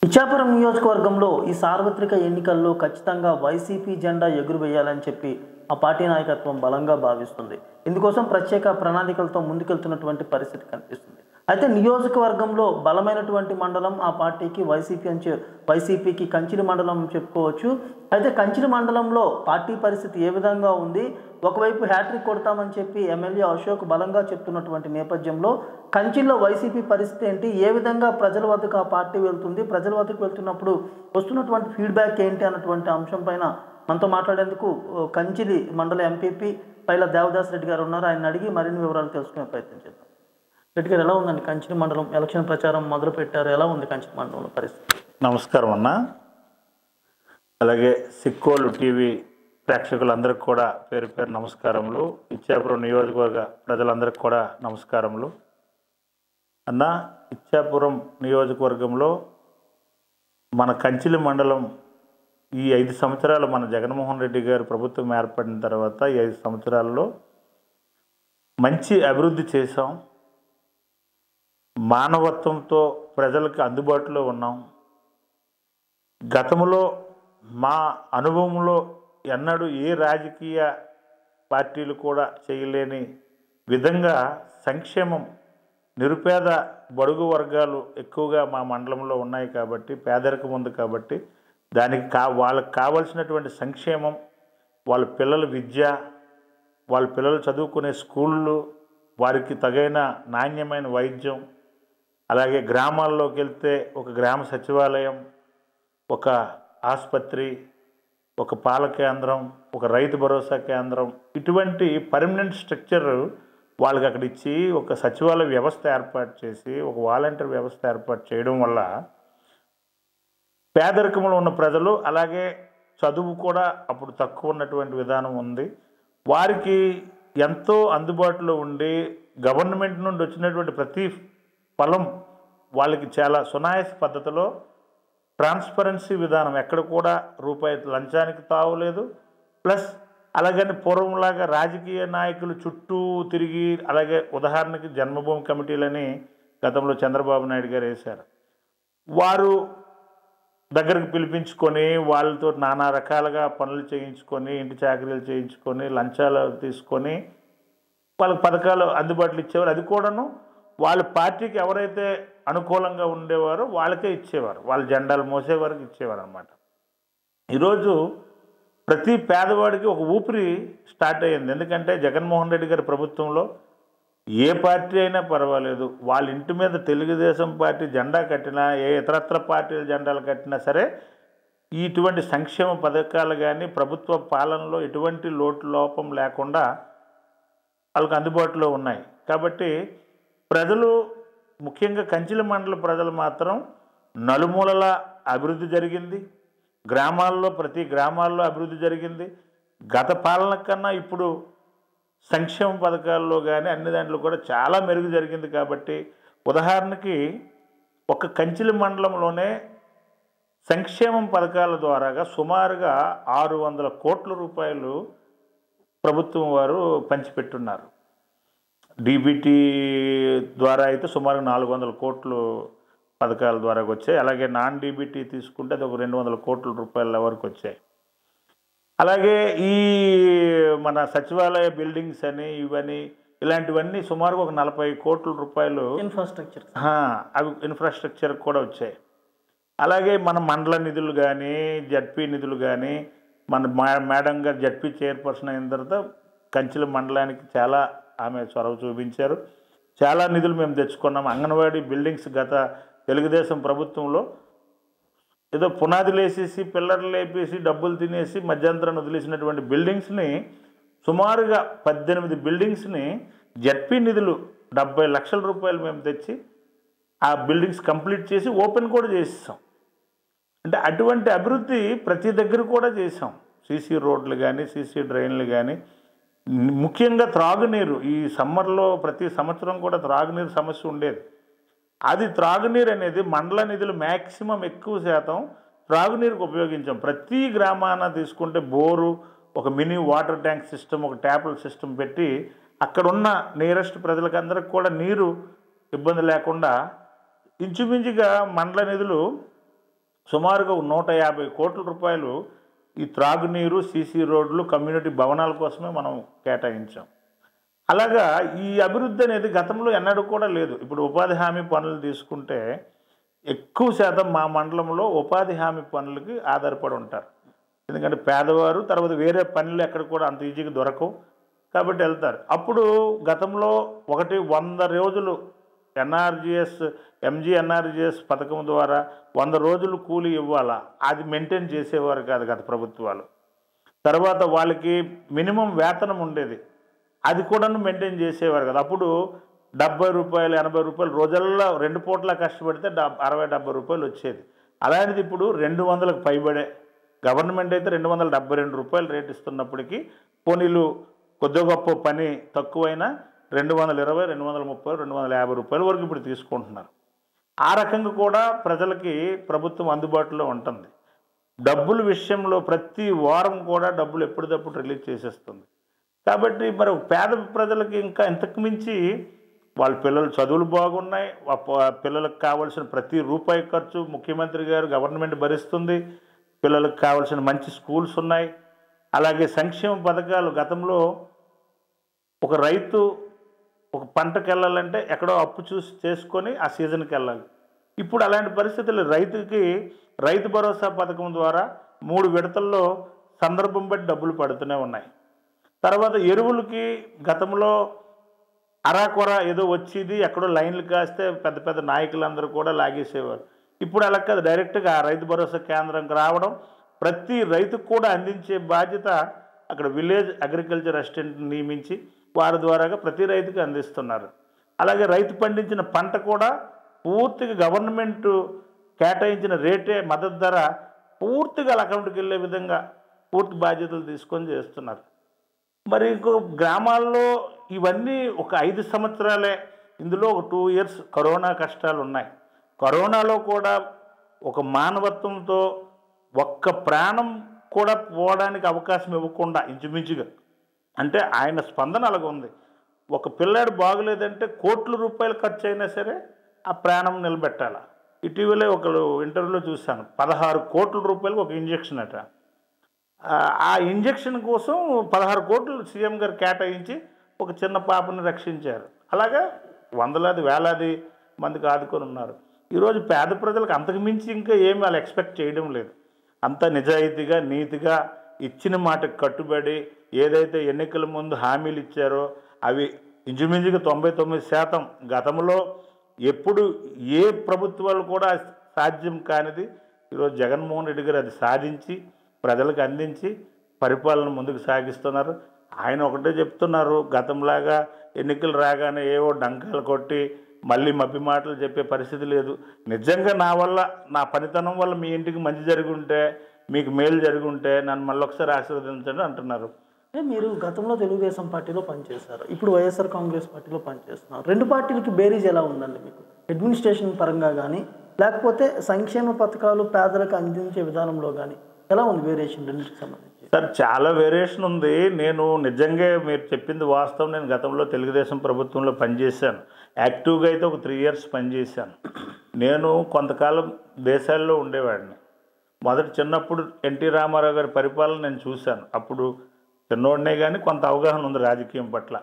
ఇచ్చాపురం నియోజకవర్గంలో ఈ సార్వత్రిక ఎన్నికల్లో ఖచ్చితంగా వైసీపీ జెండా ఎగురువేయాలని చెప్పి ఆ పార్టీ నాయకత్వం బలంగా భావిస్తుంది ఇందుకోసం ప్రత్యేక ప్రణాళికలతో ముందుకెళ్తున్నటువంటి పరిస్థితి కనిపిస్తుంది అయితే నియోజకవర్గంలో బలమైనటువంటి మండలం ఆ పార్టీకి వైసీపీ అని చె- వైసీపీకి కంచిలి మండలం చెప్పుకోవచ్చు అయితే కంచిలి మండలంలో పార్టీ పరిస్థితి ఏ విధంగా ఉంది ఒకవైపు హ్యాట్రిక్ కొడతామని చెప్పి ఎమ్మెల్యే అశోక్ బలంగా చెప్తున్నటువంటి నేపథ్యంలో కంచిలో వైసీపీ పరిస్థితి ఏంటి ఏ విధంగా ప్రజల వద్దకు ఆ పార్టీ వెళ్తుంది ప్రజల వద్దకు వెళ్తున్నప్పుడు వస్తున్నటువంటి ఫీడ్బ్యాక్ ఏంటి అన్నటువంటి అంశం పైన మనతో మాట్లాడేందుకు ఓ, కంచిలి మండల ఎంపీపీ పైల దేవదాస్ రెడ్డి గారు ఉన్నారు ఆయన అడిగి మరిన్ని వివరాలు తెలుసుకునే ప్రయత్నం చేద్దాం రెడ్డి గారు ఎలా ఉందండి కంచిలి మండలం ఎలక్షన్ ప్రచారం మొదలు పెట్టారు ఎలా ఉంది కంచిలి మండలంలో పరిస్థితి నమస్కారం అన్న అలాగే సిక్కోలు టీవీ ప్రేక్షకులందరికీ కూడా పేరు పేరు నమస్కారములు ఇచ్చాపురం నియోజకవర్గ ప్రజలందరికీ కూడా నమస్కారములు అన్న ఇచ్చాపురం నియోజకవర్గంలో మన కంచిలి మండలం ఈ ఐదు సంవత్సరాలు మన జగన్మోహన్ రెడ్డి గారు ప్రభుత్వం ఏర్పడిన తర్వాత ఈ ఐదు సంవత్సరాల్లో మంచి అభివృద్ధి చేశాం మానవత్వంతో ప్రజలకు అందుబాటులో ఉన్నాం గతంలో మా అనుభవంలో ఎన్నడూ ఏ రాజకీయ పార్టీలు కూడా చేయలేని విధంగా సంక్షేమం నిరుపేద బడుగు వర్గాలు ఎక్కువగా మా మండలంలో ఉన్నాయి కాబట్టి పేదరికం ఉంది కాబట్టి దానికి కా వాళ్ళకి కావలసినటువంటి సంక్షేమం వాళ్ళ పిల్లల విద్య వాళ్ళ పిల్లలు చదువుకునే స్కూళ్ళు వారికి తగైన నాణ్యమైన వైద్యం అలాగే గ్రామాల్లోకి వెళ్తే ఒక గ్రామ సచివాలయం ఒక ఆసుపత్రి ఒక పాల కేంద్రం ఒక రైతు భరోసా కేంద్రం ఇటువంటి పర్మనెంట్ స్ట్రక్చర్ వాళ్ళకి అక్కడ ఇచ్చి ఒక సచివాలయ వ్యవస్థ ఏర్పాటు చేసి ఒక వాలంటీర్ వ్యవస్థ ఏర్పాటు చేయడం వల్ల పేదరికంలో ఉన్న ప్రజలు అలాగే చదువు కూడా అప్పుడు తక్కువ ఉన్నటువంటి విధానం ఉంది వారికి ఎంతో అందుబాటులో ఉండి గవర్నమెంట్ నుండి వచ్చినటువంటి ప్రతి ఫలం వాళ్ళకి చాలా సునాయాస పద్ధతిలో ట్రాన్స్పరెన్సీ విధానం ఎక్కడ కూడా రూపాయి లంచానికి తావులేదు ప్లస్ అలాగని పూర్వంలాగా రాజకీయ నాయకులు చుట్టూ తిరిగి అలాగే ఉదాహరణకి జన్మభూమి కమిటీలని గతంలో చంద్రబాబు నాయుడు గారు వేశారు వారు దగ్గరకు పిలిపించుకొని వాళ్ళతో నానా రకాలుగా పనులు చేయించుకొని ఇంటి చాకరీలు చేయించుకొని లంచాలు తీసుకొని వాళ్ళకి పథకాలు అందుబాటులో ఇచ్చేవారు అది కూడాను వాళ్ళ పార్టీకి ఎవరైతే అనుకూలంగా ఉండేవారో వాళ్ళకే ఇచ్చేవారు వాళ్ళ జెండాలు మోసే వరకు ఇచ్చేవారు అనమాట ఈరోజు ప్రతి పేదవాడికి ఒక ఊపిరి స్టార్ట్ అయ్యింది ఎందుకంటే జగన్మోహన్ రెడ్డి గారి ప్రభుత్వంలో ఏ పార్టీ అయినా పర్వాలేదు వాళ్ళ ఇంటి మీద తెలుగుదేశం పార్టీ జెండా కట్టినా ఏ ఇతరత్ర పార్టీల జెండాలు కట్టినా సరే ఇటువంటి సంక్షేమ పథకాలు కానీ ప్రభుత్వ పాలనలో ఎటువంటి లోటు లోపం లేకుండా వాళ్ళకి అందుబాటులో ఉన్నాయి కాబట్టి ప్రజలు ముఖ్యంగా కంచిల మండల ప్రజలు మాత్రం నలుమూలల అభివృద్ధి జరిగింది గ్రామాల్లో ప్రతి గ్రామాల్లో అభివృద్ధి జరిగింది గత పాలన కన్నా ఇప్పుడు సంక్షేమ పథకాల్లో కానీ అన్ని దాంట్లో కూడా చాలా మెరుగు జరిగింది కాబట్టి ఉదాహరణకి ఒక కంచిలి మండలంలోనే సంక్షేమం పథకాల ద్వారాగా సుమారుగా ఆరు వందల కోట్ల రూపాయలు ప్రభుత్వం వారు పంచిపెట్టున్నారు డీబీటీ ద్వారా అయితే సుమారు నాలుగు వందల కోట్లు పథకాల ద్వారా వచ్చాయి అలాగే నాన్ డీబీటీ తీసుకుంటే అది ఒక రెండు వందల కోట్ల రూపాయల వరకు వచ్చాయి అలాగే ఈ మన సచివాలయ బిల్డింగ్స్ అని ఇవని ఇలాంటివన్నీ సుమారుగా ఒక నలభై కోట్ల రూపాయలు ఇన్ఫ్రాస్ట్రక్చర్ ఆ, అవి ఇన్ఫ్రాస్ట్రక్చర్ కూడా వచ్చాయి అలాగే మన మండల నిధులు కానీ జడ్పీ నిధులు కానీ మన మా- మేడం గారు జడ్పీ చైర్పర్సన్ అయిన తర్వాత కంచెల మండలానికి చాలా ఆమె చొరవ చూపించారు చాలా నిధులు మేము తెచ్చుకున్నాం అంగన్వాడీ బిల్డింగ్స్ గత తెలుగుదేశం ప్రభుత్వంలో ఏదో పునాదులు వేసేసి పిల్లర్లు లేపేసి డబ్బులు తినేసి మధ్యంతరం వదిలేసినటువంటి బిల్డింగ్స్ని సుమారుగా పద్దెనిమిది బిల్డింగ్స్ని జడ్పీ నిధులు డెబ్బై లక్షల రూపాయలు మేము తెచ్చి ఆ బిల్డింగ్స్ కంప్లీట్ చేసి ఓపెన్ కూడా చేసేసాం అంటే అటువంటి అభివృద్ధి ప్రతి దగ్గర కూడా చేసాం సీసీ రోడ్లు కానీ సీసీ డ్రైన్లు కానీ ముఖ్యంగా త్రాగునీరు ఈ సమ్మర్లో ప్రతి సంవత్సరం కూడా త్రాగునీరు సమస్య ఉండేది అది త్రాగునీరు అనేది మండల నిధులు మ్యాక్సిమం ఎక్కువ శాతం త్రాగునీరుకు ఉపయోగించాం ప్రతి గ్రామాన తీసుకుంటే బోరు ఒక మినీ వాటర్ ట్యాంక్ సిస్టమ్ ఒక ట్యాపుల సిస్టమ్ పెట్టి అక్కడున్న నియరెస్ట్ ప్రజలకందరికి కూడా నీరు ఇబ్బంది లేకుండా ఇంచుమించుగా మండల నిధులు సుమారుగా ఒక నూట యాభై కోట్ల రూపాయలు ఈ త్రాగునీరు సీసీ రోడ్లు కమ్యూనిటీ భవనాల కోసమే మనం కేటాయించాం అలాగా ఈ అభివృద్ధి అనేది గతంలో ఎన్నడూ కూడా లేదు ఇప్పుడు ఉపాధి హామీ పనులు తీసుకుంటే ఎక్కువ శాతం మా మండలంలో ఉపాధి హామీ పనులకి ఆధారపడి ఉంటారు ఎందుకంటే పేదవారు తర్వాత వేరే పనులు ఎక్కడ కూడా అంత ఈజీగా దొరకవు కాబట్టి వెళ్తారు అప్పుడు గతంలో ఒకటి వంద రోజులు ఎన్ఆర్జిఎస్ ఎంజీ ఎన్ఆర్జిఎస్ పథకం ద్వారా వంద రోజులు కూలి ఇవ్వాలా అది మెయింటైన్ చేసేవారు కాదు గత ప్రభుత్వాలు తర్వాత వాళ్ళకి మినిమం వేతనం ఉండేది అది కూడా మెయింటైన్ చేసేవారు కదా అప్పుడు డెబ్బై రూపాయలు ఎనభై రూపాయలు రోజుల్లో రెండు పూట్ల కష్టపడితే డబ్ అరవై డెబ్బై రూపాయలు వచ్చేది అలాంటిది ఇప్పుడు రెండు వందలకు పైబడే గవర్నమెంట్ అయితే రెండు వందల డెబ్బై రెండు రూపాయలు రేట్ ఇస్తున్నప్పటికీ పోనీలు కొద్ది గొప్ప పని తక్కువైనా రెండు వందల ఇరవై రెండు వందల ముప్పై రెండు వందల యాభై రూపాయల వరకు ఇప్పుడు తీసుకుంటున్నారు ఆ రకంగా కూడా ప్రజలకి ప్రభుత్వం అందుబాటులో ఉంటుంది డబ్బుల విషయంలో ప్రతి వారం కూడా డబ్బులు ఎప్పటికప్పుడు రిలీజ్ చేసేస్తుంది కాబట్టి మరి పేద ప్రజలకి ఇంకా ఇంతకు మించి వాళ్ళ పిల్లల చదువులు బాగున్నాయి ఆ ప- పిల్లలకు కావాల్సిన ప్రతి రూపాయి ఖర్చు ముఖ్యమంత్రి గారు గవర్నమెంట్ భరిస్తుంది పిల్లలకు కావాల్సిన మంచి స్కూల్స్ ఉన్నాయి అలాగే సంక్షేమ పథకాలు గతంలో ఒక రైతు ఒక పంటకి వెళ్ళాలంటే ఎక్కడో అప్పు చూసి చేసుకొని ఆ సీజన్కి వెళ్ళాలి ఇప్పుడు అలాంటి పరిస్థితులు రైతుకి రైతు భరోసా పథకం ద్వారా మూడు విడతల్లో సందర్భం బట్టి డబ్బులు పడుతూనే ఉన్నాయి తర్వాత ఎరువులకి గతంలో అరాకొర ఏదో వచ్చేది ఎక్కడో లైన్లు కాస్తే పెద్ద పెద్ద నాయకులందరూ కూడా లాగేసేవారు ఇప్పుడు అలా కాదు డైరెక్ట్గా ఆ రైతు భరోసా కేంద్రంకి రావడం ప్రతి రైతుకు కూడా అందించే బాధ్యత అక్కడ విలేజ్ అగ్రికల్చర్ అసిస్టెంట్ నియమించి వారి ద్వారాగా ప్రతి రైతుకి అందిస్తున్నారు అలాగే రైతు పండించిన పంట కూడా పూర్తిగా గవర్నమెంట్ కేటాయించిన రేటే మద్దతు ధర పూర్తిగా వాళ్ళ అకౌంట్కి వెళ్ళే విధంగా పూర్తి బాధ్యతలు తీసుకొని చేస్తున్నారు మరి ఇంకో గ్రామాల్లో ఇవన్నీ ఒక ఐదు సంవత్సరాలే ఇందులో ఒక టూ ఇయర్స్ కరోనా కష్టాలు ఉన్నాయి కరోనాలో కూడా ఒక మానవత్వంతో ఒక్క ప్రాణం కూడా పోవడానికి అవకాశం ఇవ్వకుండా ఇంచుమించుగా అంటే ఆయన స్పందన అలాగ ఉంది ఒక పిల్లాడు బాగలేదంటే కోట్ల రూపాయలు ఖర్చు అయినా సరే ఆ ప్రాణం నిలబెట్టాలి ఇటీవలే ఒకరు ఇంటర్వ్యూలో చూశాను పదహారు కోట్ల రూపాయలకు ఒక ఇంజెక్షన్ అట ఆ- ఆ ఇంజెక్షన్ కోసం పదహారు కోట్లు సీఎం గారు కేటాయించి ఒక చిన్న పాపని రక్షించారు అలాగా వందలాది వేలాది మందికి ఆదుకొని ఉన్నారు ఈరోజు పేద ప్రజలకు అంతకు మించి ఇంకా ఏమి వాళ్ళు ఎక్స్పెక్ట్ చేయడం లేదు అంత నిజాయితీగా నీతిగా ఇచ్చిన మాటకు కట్టుబడి ఏదైతే ఎన్నికల ముందు హామీలు ఇచ్చారో అవి ఇంచుమించుగా తొంభై తొమ్మిది శాతం గతంలో ఎప్పుడు ఏ ప్రభుత్వాలు కూడా సాధ్యం కానిది ఈరోజు జగన్మోహన్ రెడ్డి గారు అది సాధించి ప్రజలకు అందించి పరిపాలన ముందుకు సాగిస్తున్నారు ఆయన ఒకటే చెప్తున్నారు గతంలాగా ఎన్నికలు రాగానే ఏవో డంకాలు కొట్టి మళ్ళీ మబ్బి మాటలు చెప్పే పరిస్థితి లేదు నిజంగా నా వల్ల నా పనితనం వల్ల మీ ఇంటికి మంచి జరిగి ఉంటే మీకు మేలు జరిగి ఉంటే నన్ను మళ్ళీ ఒకసారి ఆశీర్వదించండి అంటున్నారు అంటే మీరు గతంలో తెలుగుదేశం పార్టీలో పనిచేశారు ఇప్పుడు వైఎస్ఆర్ కాంగ్రెస్ పార్టీలో పనిచేస్తున్నారు రెండు పార్టీలకి బేరీజ్ ఎలా ఉందండి మీకు అడ్మినిస్ట్రేషన్ పరంగా కానీ లేకపోతే సంక్షేమ పథకాలు పేదలకు అందించే విధానంలో కానీ ఎలా ఉంది వేరియేషన్ రెండింటికి సంబంధించి సార్ చాలా వేరియేషన్ ఉంది నేను నిజంగా మీరు చెప్పింది వాస్తవం నేను గతంలో తెలుగుదేశం ప్రభుత్వంలో పనిచేశాను యాక్టివ్గా అయితే ఒక త్రీ ఇయర్స్ పనిచేశాను నేను కొంతకాలం దేశాల్లో ఉండేవాడిని మొదటి చిన్నప్పుడు ఎన్టీ రామారావు గారి పరిపాలన నేను చూశాను అప్పుడు చిన్నోడినే కానీ కొంత అవగాహన ఉంది రాజకీయం పట్ల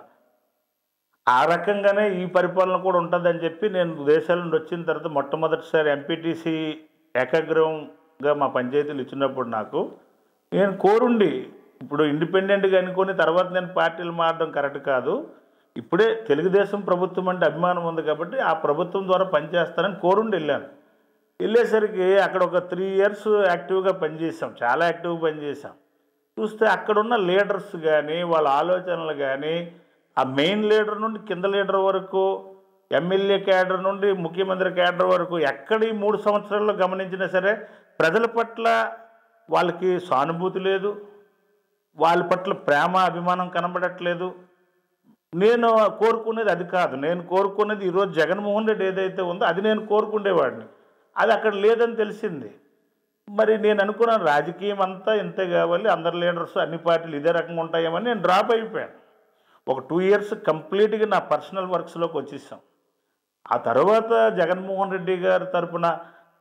ఆ రకంగానే ఈ పరిపాలన కూడా ఉంటుందని చెప్పి నేను దేశాల నుండి వచ్చిన తర్వాత మొట్టమొదటిసారి ఎంపీటీసీ ఏకాగ్రహంగా మా పంచాయతీలు ఇచ్చినప్పుడు నాకు నేను కోరుండి ఇప్పుడు ఇండిపెండెంట్గా అనుకొని తర్వాత నేను పార్టీలు మారడం కరెక్ట్ కాదు ఇప్పుడే తెలుగుదేశం ప్రభుత్వం అంటే అభిమానం ఉంది కాబట్టి ఆ ప్రభుత్వం ద్వారా పనిచేస్తానని కోరుండి వెళ్ళాను వెళ్ళేసరికి అక్కడ ఒక త్రీ ఇయర్స్ యాక్టివ్గా పనిచేసాం చాలా యాక్టివ్గా పనిచేసాం చూస్తే అక్కడున్న లీడర్స్ కానీ వాళ్ళ ఆలోచనలు కానీ ఆ మెయిన్ లీడర్ నుండి కింద లీడర్ వరకు ఎమ్మెల్యే క్యాడర్ నుండి ముఖ్యమంత్రి క్యాడర్ వరకు ఎక్కడ ఈ మూడు సంవత్సరాల్లో గమనించినా సరే ప్రజల పట్ల వాళ్ళకి సానుభూతి లేదు వాళ్ళ పట్ల ప్రేమ అభిమానం కనబడట్లేదు నేను కోరుకునేది అది కాదు నేను కోరుకునేది ఈరోజు జగన్మోహన్ రెడ్డి ఏదైతే ఉందో అది నేను కోరుకునేవాడిని అది అక్కడ లేదని తెలిసింది మరి నేను అనుకున్నాను రాజకీయం అంతా ఇంతే కావాలి అందరు లీడర్స్ అన్ని పార్టీలు ఇదే రకంగా ఉంటాయేమని నేను డ్రాప్ అయిపోయాను ఒక టూ ఇయర్స్ కంప్లీట్గా నా పర్సనల్ వర్క్స్లోకి వచ్చేసాం ఆ తర్వాత జగన్మోహన్ రెడ్డి గారి తరపున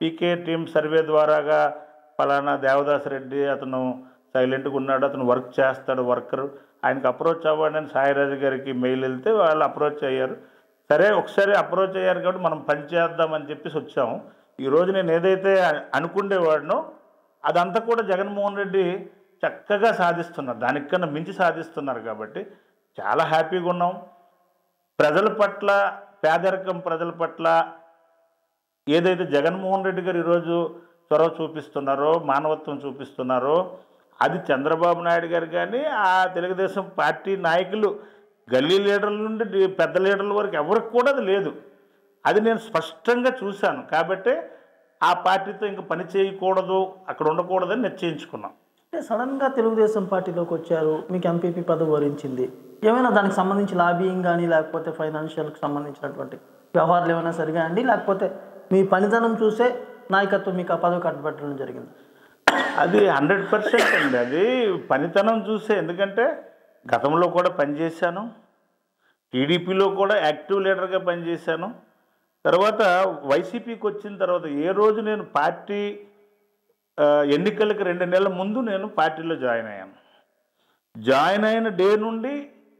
పీకే టీం సర్వే ద్వారాగా ఫలానా దేవదాస్ రెడ్డి అతను సైలెంట్గా ఉన్నాడు అతను వర్క్ చేస్తాడు వర్కర్ ఆయనకు అప్రోచ్ అవ్వండి సాయిరాజు గారికి మెయిల్ వెళ్తే వాళ్ళు అప్రోచ్ అయ్యారు సరే ఒకసారి అప్రోచ్ అయ్యారు కాబట్టి మనం పని చేద్దామని చెప్పేసి వచ్చాము ఈరోజు నేను ఏదైతే అనుకుండేవాడినో అదంతా కూడా జగన్మోహన్ రెడ్డి చక్కగా సాధిస్తున్నారు దానికన్నా మించి సాధిస్తున్నారు కాబట్టి చాలా హ్యాపీగా ఉన్నాం ప్రజల పట్ల పేదరికం ప్రజల పట్ల ఏదైతే జగన్మోహన్ రెడ్డి గారు ఈరోజు చొరవ చూపిస్తున్నారో మానవత్వం చూపిస్తున్నారో అది చంద్రబాబు నాయుడు గారు కానీ ఆ తెలుగుదేశం పార్టీ నాయకులు గల్లీ లీడర్ల నుండి డి- పెద్ద లీడర్ల వరకు ఎవరికి కూడా అది లేదు అది నేను స్పష్టంగా చూశాను కాబట్టి ఆ పార్టీతో ఇంక పని చేయకూడదు అక్కడ ఉండకూడదని నిశ్చయించుకున్నాం అంటే సడన్గా తెలుగుదేశం పార్టీలోకి వచ్చారు మీకు ఎంపీపీ పదవి వరించింది ఏమైనా దానికి సంబంధించి లాబియింగ్ కానీ లేకపోతే ఫైనాన్షియల్కి సంబంధించినటువంటి వ్యవహారాలు ఏమైనా సరిగా అండి లేకపోతే మీ పనితనం చూసే నాయకత్వం మీకు ఆ పదవి కట్టబెట్టడం జరిగింది అది హండ్రెడ్ పర్సెంట్ అండి అది పనితనం చూసే ఎందుకంటే గతంలో కూడా పనిచేశాను టీడీపీలో కూడా యాక్టివ్ లీడర్గా పనిచేశాను తర్వాత వైసీపీకి వచ్చిన తర్వాత ఏ రోజు నేను పార్టీ ఆ, ఎన్నికలకు రెండు నెలల ముందు నేను పార్టీలో జాయిన్ అయ్యాను జాయిన్ అయిన డే నుండి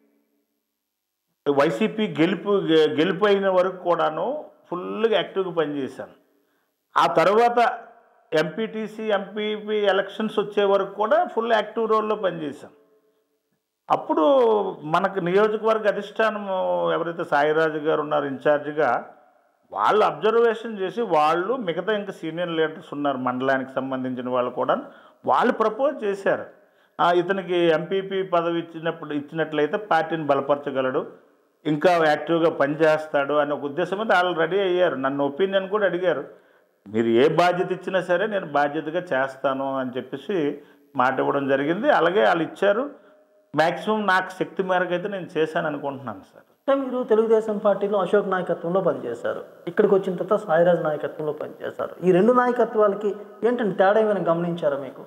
వైసీపీ గెలుపు గెలుపు అయిన వరకు కూడాను ఫుల్గా యాక్టివ్గా పనిచేశాను ఆ తర్వాత ఎంపీటీసీ ఎంపీపీ ఎలక్షన్స్ వచ్చే వరకు కూడా ఫుల్ యాక్టివ్ రోల్లో పనిచేశాను అప్పుడు మనకు నియోజకవర్గ అధిష్టానం ఎవరైతే సాయిరాజు గారు ఉన్నారు ఇన్ఛార్జిగా వాళ్ళు అబ్జర్వేషన్ చేసి వాళ్ళు మిగతా ఇంకా సీనియర్ లీడర్స్ ఉన్నారు మండలానికి సంబంధించిన వాళ్ళు కూడా వాళ్ళు ప్రపోజ్ చేశారు ఆ, ఇతనికి ఎంపీపీ పదవి ఇచ్చినప్పుడు ఇచ్చినట్లయితే పార్టీని బలపరచగలడు ఇంకా యాక్టివ్గా పనిచేస్తాడు అనే ఒక ఉద్దేశం మీద వాళ్ళు రెడీ అయ్యారు నన్ను ఒపీనియన్ కూడా అడిగారు మీరు ఏ బాధ్యత ఇచ్చినా సరే నేను బాధ్యతగా చేస్తాను అని చెప్పేసి మాట ఇవ్వడం జరిగింది అలాగే వాళ్ళు ఇచ్చారు మ్యాక్సిమం నాకు శక్తి మేరకు అయితే నేను చేశాను అనుకుంటున్నాను సార్ అంటే మీరు తెలుగుదేశం పార్టీలో అశోక్ నాయకత్వంలో పనిచేశారు ఇక్కడికి వచ్చిన తర్వాత సాయిరాజ్ నాయకత్వంలో పనిచేశారు ఈ రెండు నాయకత్వాలకి ఏంటంటే తేడా ఏమైనా గమనించారా మీకు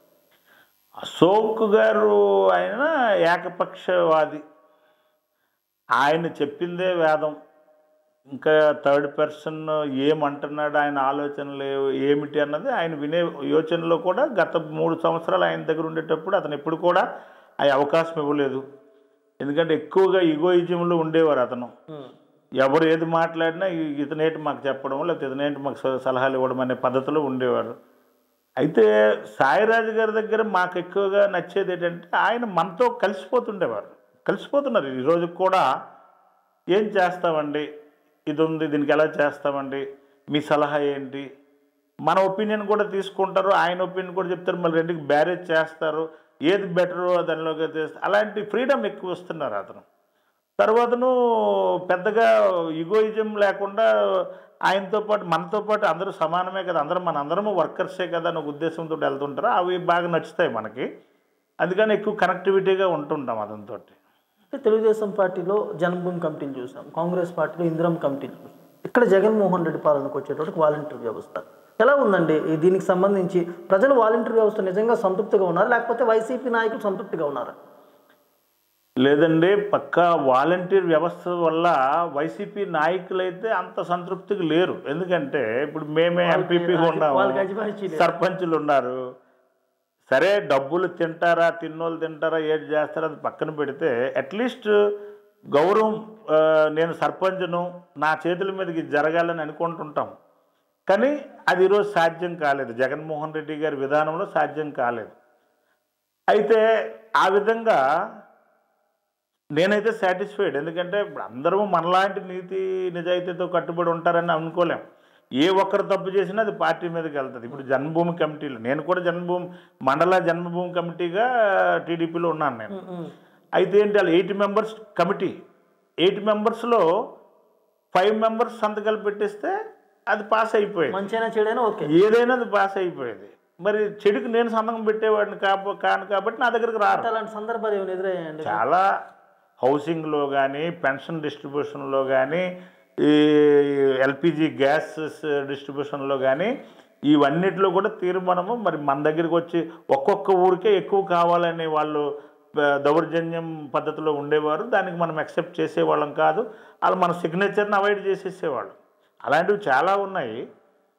అశోక్ గారు ఆయన ఏకపక్షవాది ఆయన చెప్పిందే వేదం ఇంకా థర్డ్ పర్సన్ ఏమంటున్నాడు ఆయన ఆలోచనలు ఏమిటి అన్నది ఆయన వినే యోచనలో కూడా గత మూడు సంవత్సరాలు ఆయన దగ్గర ఉండేటప్పుడు అతను ఎప్పుడు కూడా ఆ అవకాశం ఇవ్వలేదు ఎందుకంటే ఎక్కువగా ఈగోయిజంలో ఉండేవారు అతను ఎవరు ఏది మాట్లాడినా ఈ- ఇతనేంటి మాకు చెప్పడం లేకపోతే ఇతనేంటి మాకు స- సలహాలు ఇవ్వడం అనే పద్ధతిలో ఉండేవారు అయితే సాయిరాజు గారి దగ్గర మాకు ఎక్కువగా నచ్చేది ఏంటంటే ఆయన మనతో కలిసిపోతుండేవారు కలిసిపోతున్నారు ఈ రోజు కూడా ఏం చేస్తామండి ఇది ఉంది దీనికి ఎలా చేస్తామండి మీ సలహా ఏంటి మన ఒపీనియన్ కూడా తీసుకుంటారు ఆయన ఒపీనియన్ కూడా చెప్తారు మళ్ళీ రెండుకి బ్యారేజ్ చేస్తారు ఏది బెటరో దానిలోకి చేస్తారు అలాంటి ఫ్రీడమ్ ఎక్కువ ఇస్తున్నారు అతను తర్వాతను పెద్దగా ఈగోయిజం లేకుండా ఆయనతో పాటు మనతో పాటు అందరూ సమానమే కదా అందరం మన అందరము వర్కర్సే కదా అనే ఉద్దేశంతో వెళ్తుంటారు అవి బాగా నచ్చుతాయి మనకి అందుకని ఎక్కువ కనెక్టివిటీగా ఉంటుంటాం అతనితో అంటే తెలుగుదేశం పార్టీలో జన్మభూమి కమిటీలు చూసాం కాంగ్రెస్ పార్టీలో ఇందిరం కమిటీలు చూసాం ఇక్కడ జగన్మోహన్ రెడ్డి పాలనకు వచ్చేటప్పటికి వాలంటీర్ వ్యవస్థ ఎలా ఉందండి ఈ దీనికి సంబంధించి ప్రజలు వాలంటీర్ వ్యవస్థ నిజంగా సంతృప్తిగా ఉన్నారా లేకపోతే వైసీపీ నాయకులు సంతృప్తిగా ఉన్నారా లేదండి పక్కా వాలంటీర్ వ్యవస్థ వల్ల వైసీపీ నాయకులైతే అంత సంతృప్తిగా లేరు ఎందుకంటే ఇప్పుడు మేమే ఎంపీపీగా ఉన్నాము వాళ్ళకి అజమాయిషీ లేదు. సర్పంచులు ఉన్నారు సరే డబ్బులు తింటారా తిన్నోళ్ళు తింటారా ఏది చేస్తారా అది పక్కన పెడితే అట్లీస్ట్ గౌరవం ఆ, నేను సర్పంచ్ను నా చేతుల మీదకి ఇది జరగాలని అనుకుంటుంటాం కానీ అది ఈరోజు సాధ్యం కాలేదు జగన్మోహన్ రెడ్డి గారి విధానంలో సాధ్యం కాలేదు అయితే ఆ విధంగా నేనైతే సాటిస్ఫైడ్ ఎందుకంటే ఇప్పుడు అందరూ మనలాంటి నీతి నిజాయితీతో కట్టుబడి ఉంటారని అనుకోలేం ఏ ఒక్కరు తప్పు చేసినా అది పార్టీ మీదకి వెళ్తుంది ఇప్పుడు జన్మభూమి కమిటీలు నేను కూడా జన్మభూమి మండల జన్మభూమి కమిటీగా టీడీపీలో ఉన్నాను నేను అయితే ఏంటి వాళ్ళు ఎయిట్ మెంబర్స్ కమిటీ ఎయిట్ మెంబర్స్లో ఫైవ్ మెంబర్స్ సంతకాలు పెట్టేస్తే అది పాస్ అయిపోయింది మంచైనా చెడైనా ఓకే ఏదైనా అది పాస్ అయిపోయేది మరి చెడుకు నేను సంతకం పెట్టేవాడిని కాబ కాను కాబట్టి నా దగ్గరికి రారు అలాంటి సందర్భాలు ఏమైనా ఎదురయ్యాయండి చాలా హౌసింగ్లో కానీ పెన్షన్ డిస్ట్రిబ్యూషన్లో కానీ ఈ ఎల్పిజి గ్యాస్ డిస్ట్రిబ్యూషన్లో కానీ ఇవన్నిటిలో కూడా తీర్మానము మరి మన దగ్గరికి వచ్చి ఒక్కొక్క ఊరికే ఎక్కువ కావాలని వాళ్ళు ఆ, దౌర్జన్యం పద్ధతిలో ఉండేవారు దానికి మనం యాక్సెప్ట్ చేసేవాళ్ళం కాదు వాళ్ళు మన సిగ్నేచర్ని అవాయిడ్ చేసేసేవాళ్ళు అలాంటివి చాలా ఉన్నాయి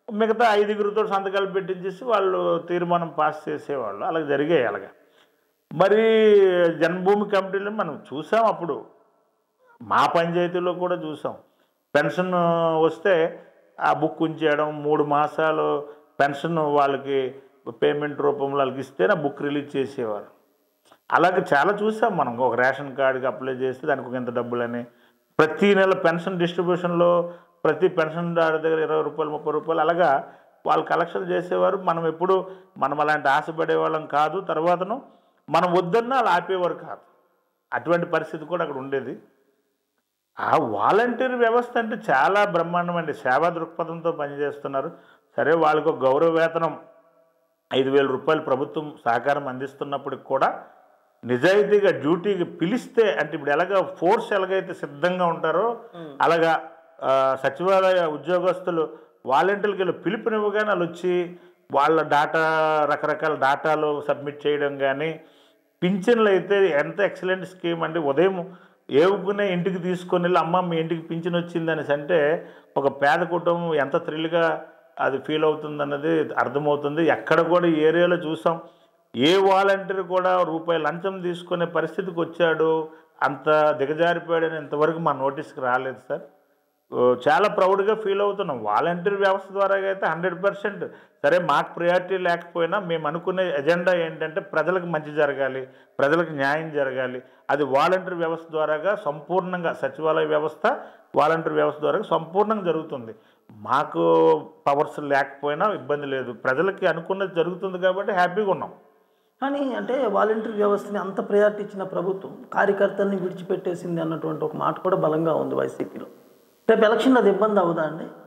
మిగతా ఐదుగురితో సంతకాలు పెట్టించేసి వాళ్ళు తీర్మానం పాస్ చేసేవాళ్ళు అలాగ జరిగాయి అలాగా మరి జన్మభూమి కమిటీలో మనం చూసాం అప్పుడు మా పంచాయతీలో కూడా చూసాం పెన్షన్ వస్తే ఆ బుక్ ఉంచేయడం మూడు మాసాలు పెన్షన్ వాళ్ళకి పేమెంట్ రూపంలో వాళ్ళకి ఇస్తే ఆ బుక్ రిలీజ్ చేసేవారు అలాగే చాలా చూసాం మనం ఒక రేషన్ కార్డుకి అప్లై చేస్తే దానికి ఒక ఇంత డబ్బులని ప్రతి నెల పెన్షన్ డిస్ట్రిబ్యూషన్లో ప్రతి పెన్షన్ దారి దగ్గర ఇరవై రూపాయలు ముప్పై రూపాయలు అలాగా వాళ్ళు కలెక్షన్ చేసేవారు మనం ఎప్పుడు మనం అలాంటి ఆశపడే వాళ్ళం కాదు తర్వాతను మనం వద్దన్నా వాళ్ళు ఆపేవారు కాదు అటువంటి పరిస్థితి కూడా అక్కడ ఉండేది ఆ వాలంటీర్ వ్యవస్థ అంటే చాలా బ్రహ్మాండం అండి సేవా దృక్పథంతో పనిచేస్తున్నారు సరే వాళ్ళకు ఒక గౌరవ వేతనం ఐదు వేల రూపాయలు ప్రభుత్వం సహకారం అందిస్తున్నప్పటికి కూడా నిజాయితీగా డ్యూటీకి పిలిస్తే అంటే ఇప్పుడు ఎలాగ ఫోర్స్ ఎలాగైతే సిద్ధంగా ఉంటారో అలాగా ఆ, సచివాలయ ఉద్యోగస్తులు వాలంటీర్లకి వీళ్ళు పిలుపునివ్వగానే వాళ్ళు వచ్చి వాళ్ళ డాటా రకరకాల డాటాలు సబ్మిట్ చేయడం కానీ పింఛన్లు అయితే ఎంత ఎక్సలెంట్ స్కీమ్ అండి ఉదయం ఏవుకునే ఇంటికి తీసుకొని వెళ్ళి అమ్మ మీ ఇంటికి పింఛన్ వచ్చింది అనేసి అంటే ఒక పేద కుటుంబం ఎంత థ్రిల్గా అది ఫీల్ అవుతుంది అన్నది అర్థమవుతుంది ఎక్కడ కూడా ఈ ఏరియాలో చూసాం ఏ వాలంటీర్ కూడా రూపాయి లంచం తీసుకునే పరిస్థితికి వచ్చాడు అంత దిగజారిపోయాడని ఇంతవరకు మా నోటీస్కి రాలేదు సార్ ఓ, చాలా ప్రౌడ్గా ఫీల్ అవుతున్నాం వాలంటీర్ వ్యవస్థ ద్వారా అయితే హండ్రెడ్ పర్సెంట్ సరే మాకు ప్రయారిటీ లేకపోయినా మేము అనుకునే ఎజెండా ఏంటంటే ప్రజలకు మంచి జరగాలి ప్రజలకు న్యాయం జరగాలి అది వాలంటీర్ వ్యవస్థ ద్వారాగా సంపూర్ణంగా సచివాలయ వ్యవస్థ వాలంటీర్ వ్యవస్థ ద్వారా సంపూర్ణంగా జరుగుతుంది మాకు పవర్స్ లేకపోయినా ఇబ్బంది లేదు ప్రజలకి అనుకున్నది జరుగుతుంది కాబట్టి హ్యాపీగా ఉన్నాం కానీ అంటే వాలంటీర్ వ్యవస్థని అంత ప్రయారిటీ ఇచ్చిన ప్రభుత్వం కార్యకర్తల్ని విడిచిపెట్టేసింది అన్నటువంటి ఒక మాట కూడా బలంగా ఉంది వైసీపీలో రేపు ఎలక్షన్ అది ఇబ్బంది అవుదా అండి